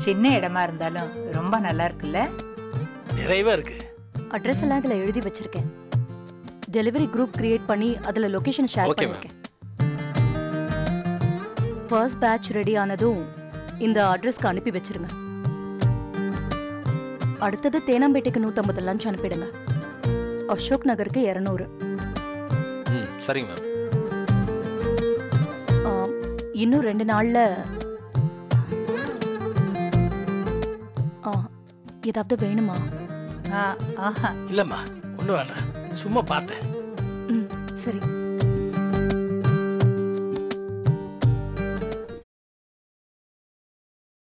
சின்ன இடமா இருந்தாலும் ரொம்ப நல்லா இருக்குல்ல நிறைவா இருக்கு அட்ரஸ் எல்லாம் இதுல எழுதி வச்சிருக்கேன் டெலிவரி குரூப் கிரியேட் பண்ணி அதுல லொகேஷன் ஷேர் Okay, ma'am. பண்ணிருக்கேன் ஃபர்ஸ்ட் பேட்ச் ரெடி ஆனதும் இந்த அட்ரஸ்க்கு அனுப்பி வச்சிருங்க அடுத்தது தேனாம்பேட்டைக்கு நூற்றம்பது லஞ்ச் அனுப்பிடுங்க அசோக் நகருக்கு இரநூறு ம் சரிங்க மேம் இன்னும் ரெண்டு நாள்ல ஆ, ஏதாவது வேணுமா ஆ, ஆஹா இல்லம்மா ஒன்றும் வேண்டாம் சும்மா பார்த்தேன் ம் சரி